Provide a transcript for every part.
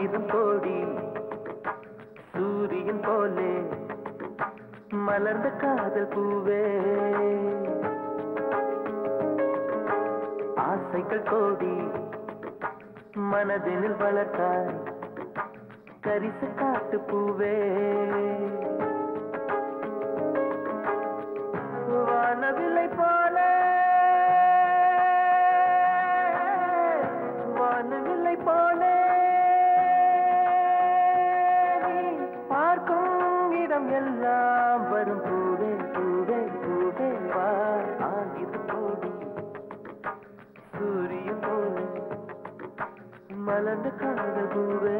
ஆயிரம் கோடி சூரியன் போலே மலர்ந்த காதல் பூவே ஆசைகள் கோடி மனதினில் வளர்த்தாய் கரிச காட்டு பூவே வானவில்லை போல வானவில்லை போல நீ பார்க்கும் இடம் எல்லாம் வரும் பூவே பூவே பூவே வா ஆகிது கோடி சூரியன் போல மலர்ந்த காதல் பூவே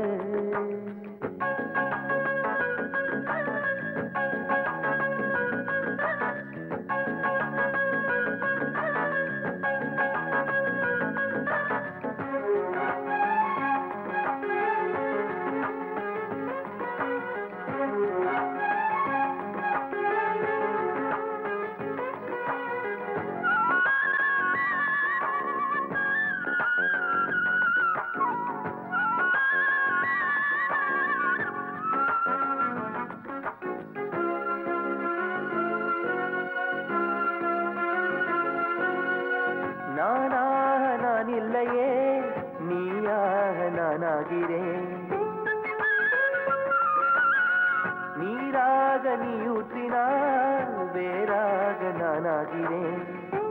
நானாக நான் இல்லையே நீயாக நான் ஆகிறேன் நீராக நீ ஊற்றினால் வேறாக நான் ஆகிறேன்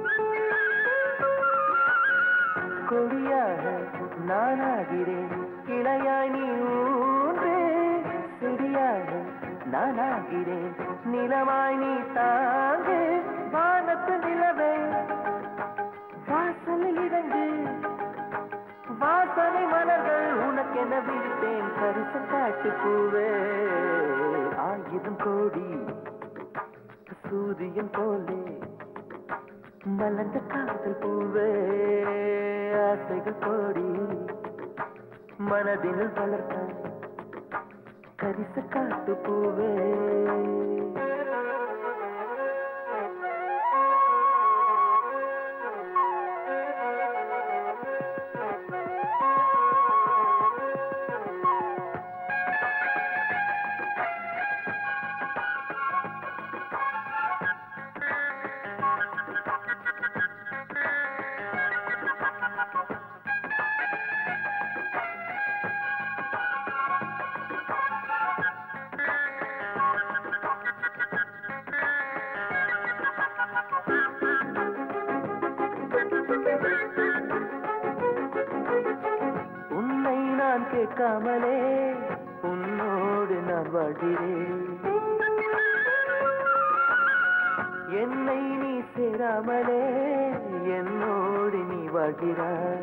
கொடியாக நான் ஆகிறேன் கிளையாய் நீ ஊன்று செடியாக நான் ஆகிறேன் நிலமாய் நீ தாங்கு வானத்து நிலவே வாசலில் இறங்கு வாசனை மலர்கள் உனக்கென விழித்தேன் கரிச காட்டு பூவே ஆயிரம் கோடி சூரியன் போலே மலர்ந்த காதல் பூவே ஆசைகள் கோடி மனதினில் வளர்த்த கரிச காட்டு பூவே உன்னை நான் கேட்காமலே உன்னோடு நான் வாழ்கிறேன் என்னை நீ சேராமலே என்னோடு நீ வாழ்கிறாய்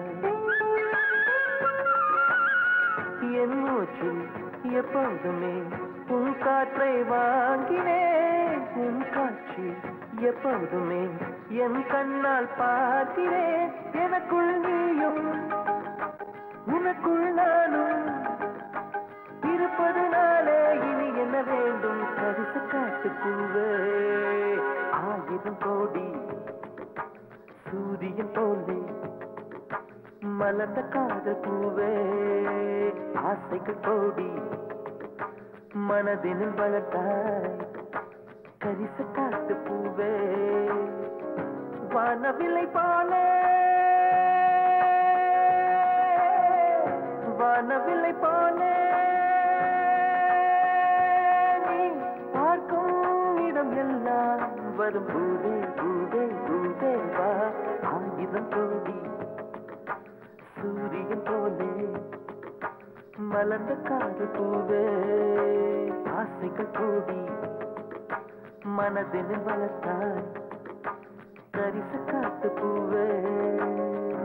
என் மூச்சில் எப்போதுமே உன் காற்றை வாங்கினேன் உன் காட்சி எப்போதுமே என் கண்ணால் பார்க்கிறேன் எனக்குள் நீயும் உனக்குள் நானும் இருப்பதனாலே இனி என்ன வேண்டும் கரிச காட்டு பூவே ஆயிரம் கோடி சூரியன் போலே மலர்ந்த காதல் பூவே ஆசைகள் கோடி மனதினில் வளர்த்தாய் கரிச காட்டு பூவே வானவில்லை போலே வானவில்லை போலே நீ பார்க்கும் இடம் எல்லாம் வரும் பூவே பூவே பூவே வா ஆயிரம் கோடி சூரியன் போலே மலர்ந்த காது பூவே ஆசைகள் கோடி மனதினில் வளர்த்தாய் கரிச காட்டு பூவே